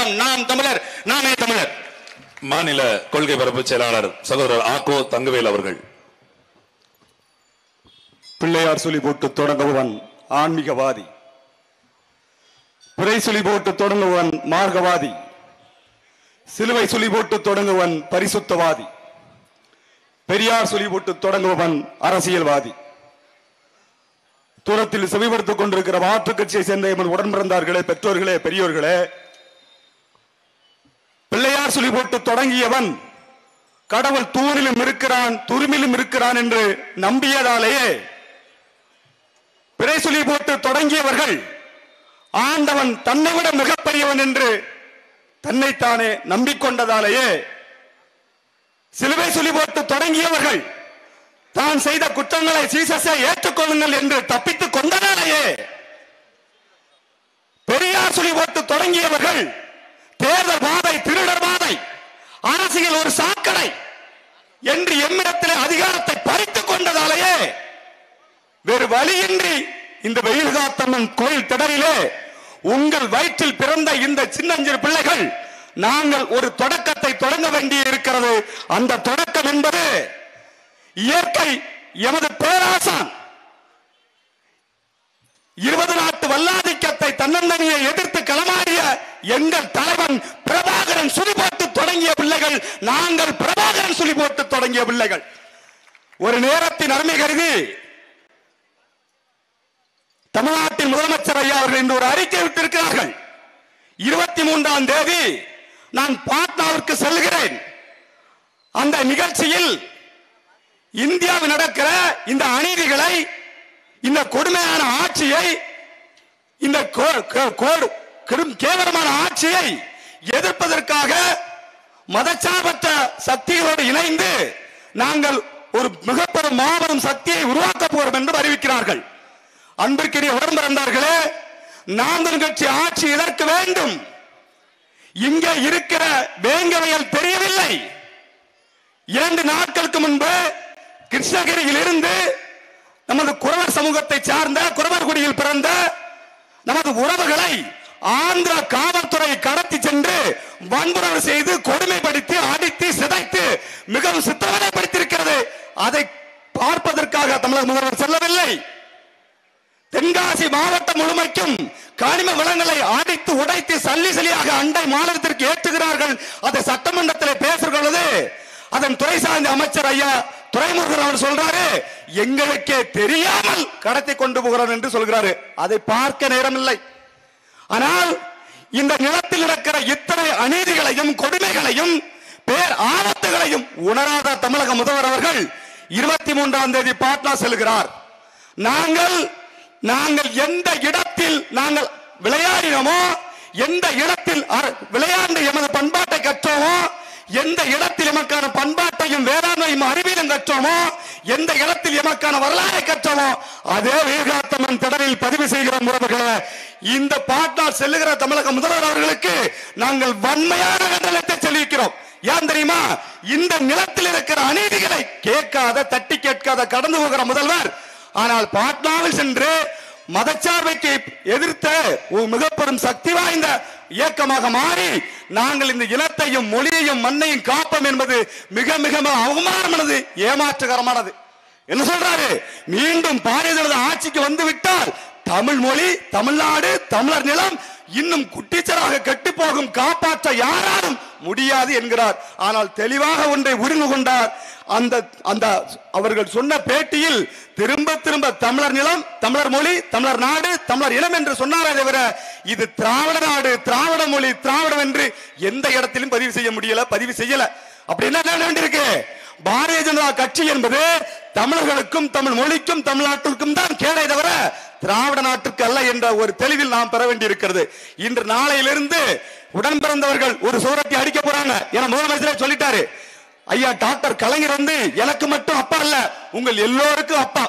இயக்கம் நாம் தமிழர் நாமே தமிழர் மாநில கொள்கை பரப்பு செயலாளர் சகோதரர் ஆக்கோ தங்கவேல் அவர்கள் பிள்ளையார் சொல்லி போட்டு தொடங்குபவன் ஆன்மீகவாதி பிறை சொல்லி போட்டு தொடங்குவன் மார்க்கவாதி சிலுவை சொல்லி போட்டு தொடங்குவன் பரிசுத்தவாதி பெரியார் சொல்லி போட்டு தொடங்குபவன் அரசியல்வாதி தூரத்தில் செவிப்படுத்திக் கொண்டிருக்கிற மாற்றுக் கட்சியை சேர்ந்த எமது உடன் பிறந்தார்களே பெற்றோர்களே பெரியோர்களே பிள்ளையார் சொல்லி போட்டு தொடங்கியவன் கடவுள் தூணிலும் இருக்கிறான் துருமிலும் இருக்கிறான் என்று நம்பியதாலேயே பிறை சொல்லி போட்டு தொடங்கியவர்கள் ஆண்டவன் தன்னை விட மிகப்பெரியவன் என்று தன்னைத்தானே நம்பிக்கொண்டதாலேயே சிலுவை சொல்லி போட்டு தொடங்கியவர்கள் தான் செய்த குற்றங்களை சீசஸை ஏற்றுக்கொள்ளுங்கள் என்று தப்பித்துக் கொண்டதாலேயே பெரியார் சொல்லி போட்டு தொடங்கியவர்கள் தேர்தல் பாதை திருடர் பாதை அரசியல் ஒரு சாக்கடை என்று எம்மிடத்தில் அதிகாரத்தை பறித்துக் கொண்டதாலேயே வேறு வழியின்றி இந்த வெயில் காத்தம்மன் கோயில் திடலிலே உங்கள் வயிற்றில் பிறந்த இந்த சின்னஞ்சிறு பிள்ளைகள் நாங்கள் ஒரு தொடக்கத்தை தொடங்க வேண்டி இருக்கிறது அந்த தொடக்கம் என்பது இயற்கை எமது பேராசான் இருபது நாட்டு வல்லாதிக்கத்தை தன்னந்தனியை எதிர்த்து களமாடிய எங்கள் தலைவன் பிரபாகரன் சுழி போட்டு தொடங்கிய பிள்ளைகள் நாங்கள் பிரபாகரன் சுழி போட்டு தொடங்கிய பிள்ளைகள் ஒரு நேரத்தின் அருமை கருதி தமிழ்நாட்டின் முதலமைச்சர் ஐயா அவர்கள் இன்று ஒரு அறிக்கை விட்டிருக்கிறார்கள் இருபத்தி மூன்றாம் தேதி நான் பாட்னாவிற்கு செல்கிறேன் அந்த நிகழ்ச்சியில் இந்தியாவில் நடக்கிற இந்த அநீதிகளை இந்த கொடுமையான ஆட்சியை இந்த கோ- கோ- கோடு- கடும் கேவலமான ஆட்சியை எதிர்ப்பதற்காக மதச்சார்பற்ற சக்திகளோடு இணைந்து நாங்கள் ஒரு மிகப்பெரும் மாபெரும் சக்தியை உருவாக்க போறோம் என்று அறிவிக்கிறார்கள் அன்பிற்குரிய உடன் பிறந்தார்களே நாங்கள் கட்சி ஆட்சி எதற்கு வேண்டும் இங்கே இருக்கிற வேங்கவையல் தெரியவில்லை இரண்டு நாட்களுக்கு முன்பு கிருஷ்ணகிரியில் இருந்து நமது குறவர் சமூகத்தை சார்ந்த குறவர் குடியில் பிறந்த நமது உறவுகளை ஆந்திர காவல்துறை கடத்தி சென்று வன்புணர்வு செய்து கொடுமைப்படுத்தி அடித்து சிதைத்து மிகவும் சித்திரவதைப்படுத்தியிருக்கிறது அதை பார்ப்பதற்காக தமிழக முதல்வர் செல்லவில்லை தென்காசி மாவட்டம் முழுமைக்கும் கனிம வளங்களை அடித்து உடைத்து சல்லி சல்லியாக அண்டை மாநிலத்திற்கு ஏற்றுகிறார்கள் அதை சட்டமன்றத்தில் பேசுகிற பொழுது அதன் துறை சார்ந்த அமைச்சர் ஐயா துறைமுருகன் அவர் சொல்றாரு எங்களுக்கே தெரியாமல் கடத்தி கொண்டு போகிறோம் என்று சொல்கிறாரு அதை பார்க்க நேரமில்லை ஆனால் இந்த நிலத்தில் நடக்கிற இத்தனை அநீதிகளையும் கொடுமைகளையும் பேர் ஆபத்துகளையும் உணராத தமிழக முதல்வர் அவர்கள் இருபத்தி மூன்றாம் தேதி பாட்னா செல்கிறார் நாங்கள் நாங்கள் எந்த இடத்தில் நாங்கள் விளையாடினோமோ எந்த இடத்தில் அர- விளையாண்டு எமது பண்பாட்டை கற்றோமோ எந்த இடத்தில் எமக்கான பண்பாட்டையும் வேளாண்மையும் அறிவியலும் கற்றோமோ எந்த இடத்தில் எமக்கான வரலாறை கற்றோமோ அதே வீகாத்தம்மன் திடலில் பதிவு செய்கிற உறவுகளே இந்த பாட்னா செல்லுகிற தமிழக முதல்வர் அவர்களுக்கு நாங்கள் வன்மையான கண்டனத்தை தெரிவிக்கிறோம் ஏன் தெரியுமா இந்த நிலத்தில் இருக்கிற அநீதிகளை கேட்காத தட்டி கேட்காத கடந்து போகிற முதல்வர் ஆனால் பாட்னாவில் சென்று மதச்சார்பைக்கு எதிர்த்த ஒரு மிகப்பெரும் சக்தி வாய்ந்த இயக்கமாக மாறி நாங்கள் இந்த இனத்தையும் மொழியையும் மண்ணையும் காப்போம் என்பது மிக மிக அவமானமானது ஏமாற்றுகரமானது என்ன சொல்றாரு மீண்டும் பாரதிய ஜனதா ஆட்சிக்கு வந்து விட்டால் தமிழ் மொழி தமிழ்நாடு தமிழர் நிலம் இன்னும் குட்டிச்சராக கெட்டு போகும் காப்பாற்ற யாராலும் முடியாது என்கிறார் ஆனால் தெளிவாக ஒன்றை உரிந்து கொண்டார் அந்த அந்த அவர்கள் சொன்ன பேட்டியில் திரும்ப திரும்ப தமிழர் நிலம் தமிழர் மொழி தமிழர் நாடு தமிழர் இனம் என்று சொன்னாரே தவிர இது திராவிட நாடு திராவிட மொழி திராவிடம் என்று எந்த இடத்திலும் பதிவு செய்ய முடியல பதிவு செய்யல அப்படி என்ன வேண்டியிருக்கு பாரதிய ஜனதா கட்சி என்பது தமிழர்களுக்கும் தமிழ் மொழிக்கும் தமிழ்நாட்டிற்கும் தான் கேடை தவிர திராவிட நாட்டுக்கு அல்ல என்ற ஒரு தெளிவில் நாம் பெற வேண்டியிருக்கிறது இன்று நாளையிலிருந்து உடன் பிறந்தவர்கள் ஒரு சூரத்தை அடிக்க போறாங்க என முதலமைச்சரே சொல்லிட்டாரு ஐயா டாக்டர் கலைஞர் வந்து எனக்கு மட்டும் அப்பா இல்ல உங்கள் எல்லோருக்கும் அப்பா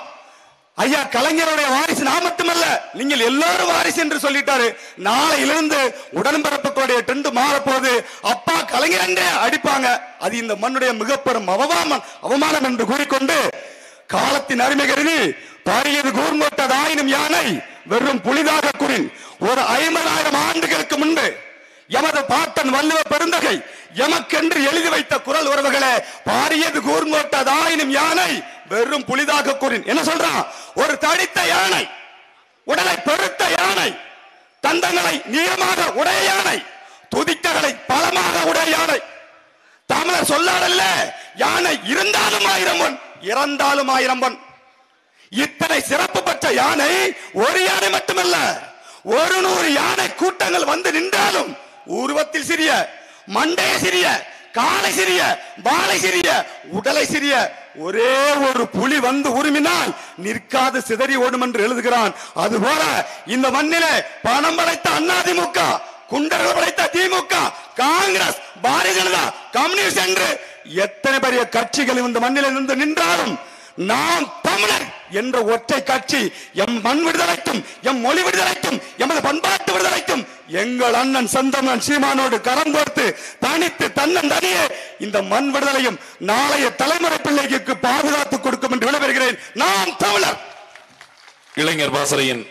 ஐயா கலைஞருடைய வாரிசு நான் மட்டுமல்ல நீங்கள் எல்லாரும் வாரிசு என்று சொல்லிட்டாரு நாளையிலிருந்து உடன்பிறப்புகளுடைய டெண்டு மாறப்போகுது அப்பா கலைஞர் என்றே அடிப்பாங்க அது இந்த மண்ணுடைய மிகப்பெரும் அவமானம் அவமானம் என்று கூறிக்கொண்டு காலத்தின் அருமை கருதி பாரியது கூர்மோட்டதாயினும் யானை வெறும் புலிதாக குறி ஒரு ஐம்பதாயிரம் ஆண்டுகளுக்கு முன்பு எமது பாட்டன் வள்ளுவ பெருந்தகை எமக்கென்று எழுதி வைத்த குரல் உறவுகளே பாரியது கூர்ங்கோட்டதாயினும் யானை வெறும் புலிதாக கூறின் என்ன சொல்றான் ஒரு தடித்த யானை உடலை பெருத்த யானை தந்தங்களை நீளமாக உடைய யானை துதிக்ககளை பலமாக உடைய யானை தமிழர் சொல்லாடல்ல யானை இருந்தாலும் ஆயிரம் பொன் இறந்தாலும் ஆயிரம் பொன் இத்தனை சிறப்பு பெற்ற யானை ஒரு யானை மட்டுமல்ல ஒரு நூறு யானை கூட்டங்கள் வந்து நின்றாலும் உருவத்தில் சிறிய மண்டைய சிறிய காலை சிறிய வாளை சிறிய உடலை சிறிய ஒரே ஒரு புலி வந்து உருமினால் நிற்காது சிதறி ஓடும் என்று எழுதுகிறான் அதுபோல இந்த மண்ணிலே பணம் படைத்த அதிமுக குண்டர்கள் படைத்த திமுக காங்கிரஸ் பாரதிய ஜனதா கம்யூனிஸ்ட் என்று எத்தனை பெரிய கட்சிகள் இந்த மண்ணில் இருந்து நின்றாலும் நாம் தமிழர் என்ற ஒற்றை கட்சி எம் மண் விடுதலைக்கும் எம் மொழி விடுதலைக்கும் எமது பண்பாட்டு விடுதலைக்கும் எங்கள் அண்ணன் சந்தமன் சீமானோடு கரம் கோர்த்து தனித்து தன்னன் தனியே இந்த மண் விடுதலையும் நாளைய தலைமுறை பிள்ளைக்கு பாதுகாத்து கொடுக்கும் என்று விடைபெறுகிறேன் நாம் தமிழர் இளைஞர் பாசறையின்